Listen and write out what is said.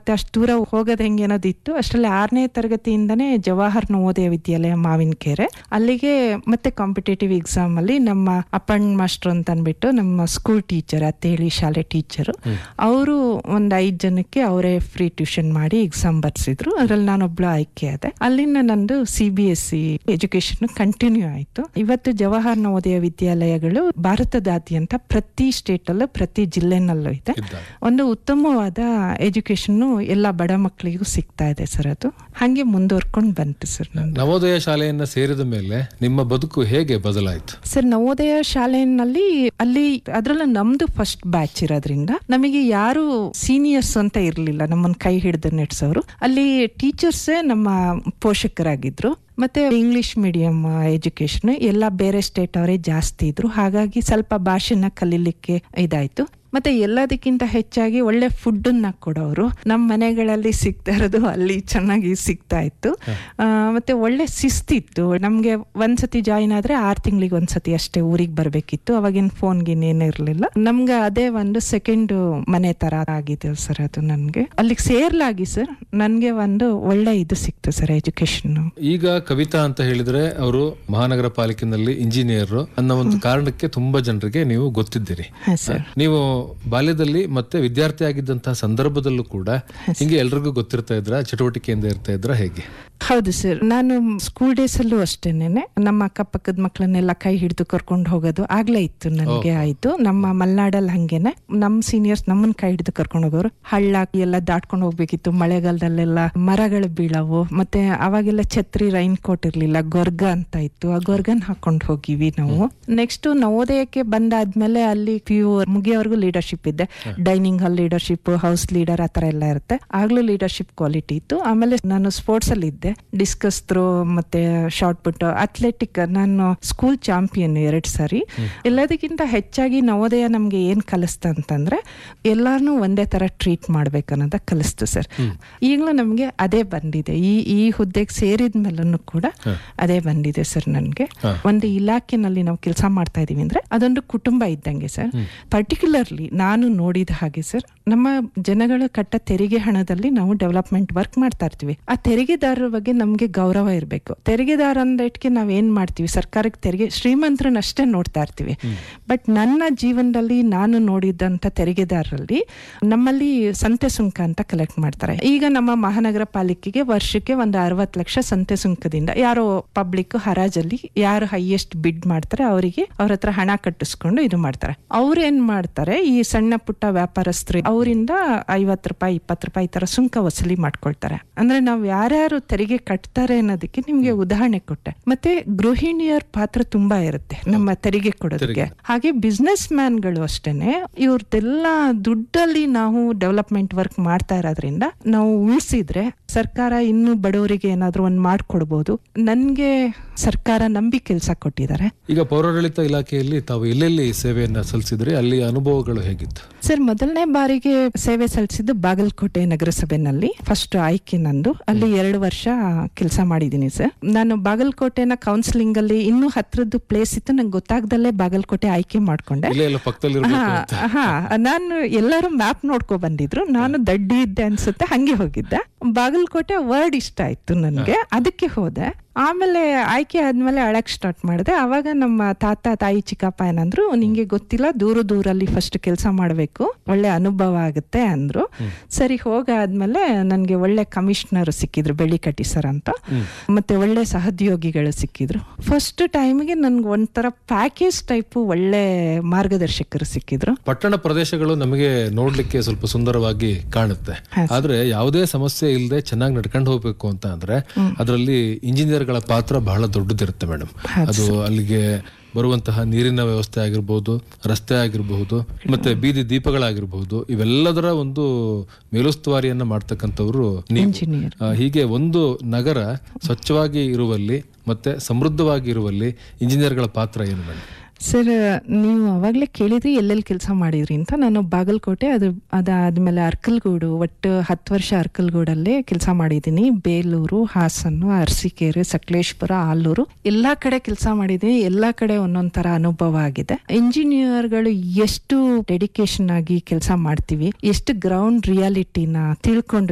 ಮತ್ತೆ ಅಷ್ಟು ದೂರ ಹೋಗೋದು ಹೆಂಗೆ ಅನ್ನೋದಿತ್ತು ಅಷ್ಟರಲ್ಲಿ ಆರನೇ ತರಗತಿಯಿಂದನೇ ಜವಾಹರ್ ನವೋದಯ ವಿದ್ಯಾಲಯ ಮಾವಿನಕೆರೆ ಅಲ್ಲಿಗೆ ಮತ್ತೆ ಕಾಂಪಿಟೇಟಿವ್ ಎಕ್ಸಾಮ್ ಅಲ್ಲಿ ನಮ್ಮ ಅಪ್ಪಣ್ ಮಾಸ್ಟರ್ ಅಂತ ಅಂದ್ಬಿಟ್ಟು ನಮ್ಮ ಸ್ಕೂಲ್ ಟೀಚರ್ ಅತ್ತೇಳಿ ಶಾಲೆ ಟೀಚರ್ ಅವರು ಒಂದ್ ಐದ್ ಜನಕ್ಕೆ ಅವರೇ ಫ್ರೀ ಟ್ಯೂಷನ್ ಮಾಡಿ ಎಕ್ಸಾಮ್ ಬರ್ಸಿದ್ರು ಅದ್ರಲ್ಲಿ ನಾನೊಬ್ಳು ಆಯ್ಕೆ ಆದೆ ಅಲ್ಲಿಂದ ನಂದು C B S C education continue ಆಯ್ತು ಇವತ್ತು ಜವಾಹರ್ ನವೋದಯ ವಿದ್ಯಾಲಯಗಳು ಭಾರತದಾದ್ಯಂತ ಪ್ರತಿ ಸ್ಟೇಟ್ ಅಲ್ಲೂ ಪ್ರತಿ ಜಿಲ್ಲೆನಲ್ಲೂ ಇದೆ ಇದ್ದಾರೆ ಒಂದು ಉತ್ತಮವಾದ ಎಜುಕೇಶನ್ ಎಲ್ಲ ಬಡ ಮಕ್ಕಳಿಗೂ ಸಿಗ್ತಾ ಇದೆ ಸರ್ ಅದು ಹಂಗೆ ಮುಂದುವರ್ಕೊಂಡು ಬಂತು ಸರ್ ನಂದು ನವೋದಯ ಶಾಲೆಯನ್ನ ಸೇರಿದ ಮೇಲೆ ನಿಮ್ಮ ಬದುಕು ಹೇಗೆ ಬದಲಾಯಿತು ಸರ್ ನವೋದಯ ಶಾಲೆಯಲ್ಲಿ ಅಲ್ಲಿ ಅದ್ರಲ್ಲೂ ನಮ್ದು ಫಸ್ಟ್ ಬ್ಯಾಚ್ ಇರೋದ್ರಿಂದ ನಮಗೆ ಯಾರು ಸೀನಿಯರ್ಸ್ ಅಂತ ಇರ್ಲಿಲ್ಲ ನಮ್ಮನ್ನ ಕೈ ಹಿಡಿದು ನಡೆಸೋರು ಅಲ್ಲಿ ಟೀಚರ್ಸೇ ನಮ್ಮ ಪೋಷಕರಾಗಿದ್ರು ಮತ್ತೆ ಇಂಗ್ಲಿಷ್ ಮೀಡಿಯಂ ಎಜುಕೇಶನ್ ಎಲ್ಲ ಬೇರೆ ಸ್ಟೇಟ್ ಅವರೇ ಜಾಸ್ತಿ ಇದ್ರು ಹಾಗಾಗಿ ಸ್ವಲ್ಪ ಭಾಷೆನ ಕಲೀಲಿಕ್ಕೆ ಇದಾಯ್ತು ಮತ್ತೆ ಎಲ್ಲದಕ್ಕಿಂತ ಹೆಚ್ಚಾಗಿ ಒಳ್ಳೆ ಫುಡ್ ಅನ್ನ ಕೊಡೋರು ನಮ್ಮ ಮನೆಗಳಲ್ಲಿ ಸಿಗ್ತಾ ಇರೋದು ಅಲ್ಲಿ ಚೆನ್ನಾಗಿ ಸಿಗ್ತಾ ಇತ್ತು ಆ, ಮತ್ತೆ ಒಳ್ಳೆ ಶಿಸ್ತಿತ್ತು ನಮ್ಗೆ ಒಂದ್ಸತಿ ಜಾಯಿನ್ ಆದ್ರೆ ಆರ್ ತಿಂಗಳಿಗೆ ಒಂದ್ಸತಿ ಅಷ್ಟೇ ಊರಿಗೆ ಬರ್ಬೇಕಿತ್ತು ಅವಾಗಿನ ಫೋನ್ ಗಿನ್ ಏನು ಇರ್ಲಿಲ್ಲ ನಮ್ಗೆ ಅದೇ ಒಂದು ಸೆಕೆಂಡ್ ಮನೆ ತರ ಆಗಿದೆ ಸರ್ ಅದು ನನ್ಗೆ ಅಲ್ಲಿಗೆ ಸೇರ್ಲಾಗಿ ಸರ್ ನನ್ಗೆ ಒಂದು ಒಳ್ಳೆ ಇದು ಸಿಕ್ತು ಸರ್ ಎಜುಕೇಶನ್ ಈಗ ಕವಿತಾ ಅಂತ ಹೇಳಿದ್ರೆ ಅವರು ಮಹಾನಗರ ಪಾಲಿಕೆನಲ್ಲಿ ಇಂಜಿನಿಯರ್ ಅನ್ನೋ ಒಂದು ಕಾರಣಕ್ಕೆ ತುಂಬಾ ಜನರಿಗೆ ನೀವು ಗೊತ್ತಿದ್ದೀರಿ ಹಾ ಸರ್ ನೀವು ಬಾಲ್ಯದಲ್ಲಿ ಮತ್ತೆ ವಿದ್ಯಾರ್ಥಿ ಆಗಿದ್ದಂತಹ ಸಂದರ್ಭದಲ್ಲೂ ಕೂಡ ಹಿಂಗೆ ಎಲ್ರಿಗೂ ಗೊತ್ತಿರ್ತಾ ಇದ್ರ ಚಟುವಟಿಕೆಯಿಂದ ಇರ್ತಾ ಇದ್ರ ಹೇಗೆ ಹೌದು ಸರ್ ನಾನು ಸ್ಕೂಲ್ ಡೇಸ್ ಅಲ್ಲೂ ಅಷ್ಟೇನೆ ನಮ್ಮ ಅಕ್ಕಪಕ್ಕದ ಮಕ್ಕಳನ್ನೆಲ್ಲ ಕೈ ಹಿಡಿದು ಕರ್ಕೊಂಡು ಹೋಗೋದು ಆಗ್ಲೇ ಇತ್ತು ನನಗೆ ಆಯ್ತು ನಮ್ಮ ಮಲ್ನಾಡಲ್ಲಿ ಹಂಗೇನೆ ನಮ್ಮ ಸೀನಿಯರ್ಸ್ ನಮ್ಮನ್ನ ಕೈ ಹಿಡಿದು ಕರ್ಕೊಂಡು ಹೋಗೋರು ಹಳ್ಳ ಎಲ್ಲ ದಾಟ್ಕೊಂಡು ಹೋಗ್ಬೇಕಿತ್ತು ಮಳೆಗಾಲದಲ್ಲೆಲ್ಲ ಮರಗಳು ಬೀಳವು ಮತ್ತೆ ಅವಾಗೆಲ್ಲ ಛತ್ರಿ ರೈನ್ ಕೋಟ್ ಇರ್ಲಿಲ್ಲ ಗೊರ್ಗ ಅಂತ ಇತ್ತು ಆ ಗೊರ್ಗನ್ ಹಾಕೊಂಡು ಹೋಗಿವಿ ನಾವು ನೆಕ್ಸ್ಟ್ ನವೋದಯಕ್ಕೆ ಬಂದಾದ್ಮೇಲೆ ಅಲ್ಲಿ ಪಿ ಯು ಮುಗಿಯೋವರೆಗೂ ಲೀಡರ್ಶಿಪ್ ಇದ್ದೆ dining hall leadership house leader ಆ ತರ ಎಲ್ಲ ಇರುತ್ತೆ ಆಗ್ಲೂ ಲೀಡರ್ಶಿಪ್ ಕ್ವಾಲಿಟಿ ಇತ್ತು ಆಮೇಲೆ ನಾನು ಸ್ಪೋರ್ಟ್ಸ್ ಅಲ್ಲಿ ಇದ್ದೆ ಡಿಸ್ಕಸ್ ಥ್ರೋ ಮತ್ತೆ ಶಾರ್ಟ್ ಪುಟ್ ಅಥ್ಲೆಟಿಕ್ ನಾನು ಸ್ಕೂಲ್ ಚಾಂಪಿಯನ್ ಎರಡ್ ಸಾರಿ ಎಲ್ಲದಕ್ಕಿಂತ ಹೆಚ್ಚಾಗಿ ನವೋದಯ ನಮ್ಗೆ ಏನ್ ಕಲಿಸ್ತ ಅಂತಂದ್ರೆ ಎಲ್ಲಾರ್ನು ಒಂದೇ ತರ ಟ್ರೀಟ್ ಮಾಡ್ಬೇಕನ್ನೋದ ಕಲಿಸ್ತು ಸರ್ ಈಗಲೂ ನಮ್ಗೆ ಅದೇ ಬಂದಿದೆ ಈ ಈ ಹುದ್ದೆಗೆ ಸೇರಿದ ಮೇಲೂ ಕೂಡ ಅದೇ ಬಂದಿದೆ ಸರ್ ನನ್ಗೆ ಒಂದು ಇಲಾಖೆನಲ್ಲಿ ನಾವು ಕೆಲಸ ಮಾಡ್ತಾ ಇದೀವಿ ಅಂದ್ರೆ ಅದೊಂದು ಕುಟುಂಬ ಇದ್ದಂಗೆ ಸರ್ ಪರ್ಟಿಕ್ಯುಲರ್ಲಿ ನಾನು ನೋಡಿದ ಹಾಗೆ ಸರ್ ನಮ್ಮ ಜನಗಳ ಕಟ್ಟ ತೆರಿಗೆ ಹಣದಲ್ಲಿ ನಾವು ಡೆವಲಪ್ಮೆಂಟ್ ವರ್ಕ್ ಮಾಡ್ತಾ ಇರ್ತೀವಿ ಆ ತೆರಿಗೆದಾರರ ಬಗ್ಗೆ ನಮ್ಗೆ ಗೌರವ ಇರಬೇಕು ತೆರಿಗೆದಾರ ಅಂದಟ್ಗೆ ನಾವ್ ಏನ್ ಮಾಡ್ತೀವಿ ಸರ್ಕಾರಕ್ಕೆ ತೆರಿಗೆ ಶ್ರೀಮಂತರನ್ನ ಅಷ್ಟೇ ನೋಡ್ತಾ ಇರ್ತೀವಿ ಬಟ್ ನನ್ನ ಜೀವನದಲ್ಲಿ ನಾನು ನೋಡಿದಂತ ತೆರಿಗೆದಾರರಲ್ಲಿ ನಮ್ಮಲ್ಲಿ ಸಂತೆ ಸುಂಕ ಅಂತ ಕಲೆಕ್ಟ್ ಮಾಡ್ತಾರೆ ಈಗ ನಮ್ಮ ಮಹಾನಗರ ಪಾಲಿಕೆಗೆ ವರ್ಷಕ್ಕೆ ಒಂದು ಅರವತ್ತು ಲಕ್ಷ ಸಂತೆ ಸುಂಕದಿಂದ ಯಾರೋ ಪಬ್ಲಿಕ್ ಹರಾಜಲ್ಲಿ ಯಾರು ಹೈಯೆಸ್ಟ್ ಬಿಡ್ ಮಾಡ್ತಾರೆ ಅವರಿಗೆ ಅವ್ರ ಹತ್ರ ಹಣ ಕಟ್ಟಿಸ್ಕೊಂಡು ಇದು ಮಾಡ್ತಾರೆ ಅವ್ರು ಏನ್ ಮಾಡ್ತಾರೆ ಈ ಸಣ್ಣ ಪುಟ್ಟ ವ್ಯಾಪಾರಸ್ಥರು ಅವರಿಂದ ಐವತ್ತು ರೂಪಾಯಿ ಇಪ್ಪತ್ತು ರೂಪಾಯಿ ಈ ತರ ಸುಂಕ ವಸೂಲಿ ಮಾಡ್ಕೊಳ್ತಾರೆ ಅಂದ್ರೆ ನಾವ್ ಯಾರ್ಯಾರು ತೆರಿಗೆ ಕಟ್ತಾರೆ ಅನ್ನೋದಕ್ಕೆ ನಿಮ್ಗೆ ಉದಾಹರಣೆ ಕೊಟ್ಟೆ ಮತ್ತೆ ಗೃಹಿಣಿಯರ ಪಾತ್ರ ತುಂಬಾ ಇರುತ್ತೆ ನಮ್ಮ ತೆರಿಗೆ ಕೊಡೋದಕ್ಕೆ ಹಾಗೆ ಬಿಸ್ನೆಸ್ ಮ್ಯಾನ್ಗಳು ಅಷ್ಟೇನೆ ಇವ್ರದ್ದೆಲ್ಲ ದುಡ್ಡಲ್ಲಿ ನಾವು ಡೆವಲಪ್ಮೆಂಟ್ ವರ್ಕ್ ಮಾಡ್ತಾ ಇರೋದ್ರಿಂದ ನಾವು ಉಳಿಸಿದ್ರೆ ಸರ್ಕಾರ ಇನ್ನು ಬಡವರಿಗೆ ಏನಾದ್ರೂ ಒಂದ್ ಮಾಡ್ಕೊಡ್ಬೋದು ನನ್ಗೆ ಸರ್ಕಾರ ನಂಬಿ ಕೆಲಸ ಕೊಟ್ಟಿದ್ದಾರೆ ಈಗ ಪೌರಾಡಳಿತ ಇಲಾಖೆಯಲ್ಲಿ ತಾವು ಎಲ್ಲೆಲ್ಲಿ ಸೇವೆಯನ್ನ ಸಲ್ಲಿಸಿದ್ರಿ ಅಲ್ಲಿ ಅನುಭವಗಳು ಹೇಗಿತ್ತು ಸರ್ ಮೊದಲನೇ ಬಾರಿಗೆ ಸೇವೆ ಸಲ್ಲಿಸಿದ್ದು ಬಾಗಲಕೋಟೆ ನಗರಸಭೆನಲ್ಲಿ ಫಸ್ಟ್ ಆಯ್ಕೆ ನಂದು ಅಲ್ಲಿ ಎರಡು ವರ್ಷ ಕೆಲಸ ಮಾಡಿದ್ದೀನಿ ಸರ್ ನಾನು ಬಾಗಲಕೋಟೆನ ಕೌನ್ಸಿಲಿಂಗ್ ಅಲ್ಲಿ ಇನ್ನೂ ಹತ್ರದ್ದು ಪ್ಲೇಸ್ ಇತ್ತು ನಂಗೆ ಗೊತ್ತಾಗ್ದಲ್ಲೇ ಬಾಗಲಕೋಟೆ ಆಯ್ಕೆ ಮಾಡ್ಕೊಂಡೆ ಇಲ್ಲೇ ಎಲ್ಲ ಪಕ್ಕದಲ್ಲಿ ಹಾ ಹಾ ನಾನು ಎಲ್ಲರೂ ಮ್ಯಾಪ್ ನೋಡ್ಕೊ ಬಂದಿದ್ರು ನಾನು ದಡ್ಡಿ ಇದ್ದೆ ಅನ್ಸುತ್ತೆ ಹಂಗೆ ಹೋಗಿದ್ದೆ ಬಾಗಲಕೋಟೆ ವರ್ಡ್ ಇಷ್ಟ ಆಯ್ತು ನನ್ಗೆ ಅದಕ್ಕೆ ಹೋದೆ ಆಮೇಲೆ ಆಯ್ಕೆ ಆದ್ಮೇಲೆ ಅಳಕ್ ಸ್ಟಾರ್ಟ್ ಮಾಡಿದೆ ಅವಾಗ ನಮ್ಮ ತಾತ ತಾಯಿ ಚಿಕ್ಕಪ್ಪ ಏನಂದ್ರು ನಿಂಗೆ ಗೊತ್ತಿಲ್ಲ ದೂರ ದೂರಲ್ಲಿ ಫಸ್ಟ್ ಕೆಲಸ ಮಾಡ್ಬೇಕು ಒಳ್ಳೆ ಅನುಭವ ಆಗುತ್ತೆ ಅಂದ್ರು ಸರಿ ಹೋಗಾದ್ಮೇಲೆ ನನ್ಗೆ ಒಳ್ಳೆ ಕಮಿಷನರ್ ಸಿಕ್ಕಿದ್ರು ಬೆಳ್ಳಿಕಟ್ಟಿ ಸರ್ ಅಂತ ಮತ್ತೆ ಒಳ್ಳೆ ಸಹೋದ್ಯೋಗಿಗಳು ಸಿಕ್ಕಿದ್ರು ಫಸ್ಟ್ ಟೈಮ್ಗೆ ನನ್ಗೆ ಒಂಥರ ಪ್ಯಾಕೇಜ್ ಟೈಪ್ ಒಳ್ಳೆ ಮಾರ್ಗದರ್ಶಕರು ಸಿಕ್ಕಿದ್ರು ಪಟ್ಟಣ ಪ್ರದೇಶಗಳು ನಮಗೆ ನೋಡ್ಲಿಕ್ಕೆ ಸ್ವಲ್ಪ ಸುಂದರವಾಗಿ ಕಾಣುತ್ತೆ ಆದ್ರೆ ಯಾವುದೇ ಸಮಸ್ಯೆ ಇಲ್ಲದೆ ಚೆನ್ನಾಗಿ ನಡ್ಕೊಂಡು ಹೋಗ್ಬೇಕು ಅಂತ ಅಂದ್ರೆ ಅದರಲ್ಲಿ ಇಂಜಿನಿಯರ್ಗಳ ಪಾತ್ರ ಬಹಳ ದೊಡ್ಡದಿರುತ್ತೆ ಮೇಡಮ್ ಅದು ಅಲ್ಲಿಗೆ ಬರುವಂತಹ ನೀರಿನ ವ್ಯವಸ್ಥೆ ಆಗಿರ್ಬೋದು ರಸ್ತೆ ಆಗಿರಬಹುದು ಮತ್ತೆ ಬೀದಿ ದೀಪಗಳಾಗಿರ್ಬಹುದು ಇವೆಲ್ಲದರ ಒಂದು ಮೇಲುಸ್ತುವಾರಿಯನ್ನ ಮಾಡ್ತಕ್ಕಂಥವ್ರು ನೀವು ಇಂಜಿನಿಯರ್ ಆ, ಹೀಗೆ ಒಂದು ನಗರ ಸ್ವಚ್ಛವಾಗಿ ಇರುವಲ್ಲಿ ಮತ್ತೆ ಸಮೃದ್ಧವಾಗಿ ಇರುವಲ್ಲಿ ಇಂಜಿನಿಯರ್ಗಳ ಪಾತ್ರ ಏನು ಮೇಡಮ್ ಸರ್ ನೀವು ಅವಾಗಲೇ ಕೇಳಿದ್ರಿ ಎಲ್ಲೆಲ್ಲಿ ಕೆಲಸ ಮಾಡಿದ್ರಿ ಅಂತ ನಾನು ಬಾಗಲಕೋಟೆ ಅದು ಅದಾದ್ಮೇಲೆ ಅರ್ಕಲ್ಗೂಡು ಒಟ್ಟು ಹತ್ತು ವರ್ಷ ಅರ್ಕಲ್ಗೂಡಲ್ಲೇ ಕೆಲಸ ಮಾಡಿದ್ದೀನಿ ಬೇಲೂರು ಹಾಸನ್ನು ಅರಸೀಕೆರೆ ಸಕಲೇಶ್ಪುರ ಆಲೂರು ಎಲ್ಲಾ ಕಡೆ ಕೆಲಸ ಮಾಡಿದ್ದೀನಿ ಎಲ್ಲಾ ಕಡೆ ಒಂದೊಂದ್ ತರ ಅನುಭವ ಆಗಿದೆ ಇಂಜಿನಿಯರ್ಗಳು ಎಷ್ಟು ಡೆಡಿಕೇಶನ್ ಆಗಿ ಕೆಲಸ ಮಾಡ್ತೀವಿ ಎಷ್ಟು ಗ್ರೌಂಡ್ ರಿಯಾಲಿಟಿನ ತಿಳ್ಕೊಂಡು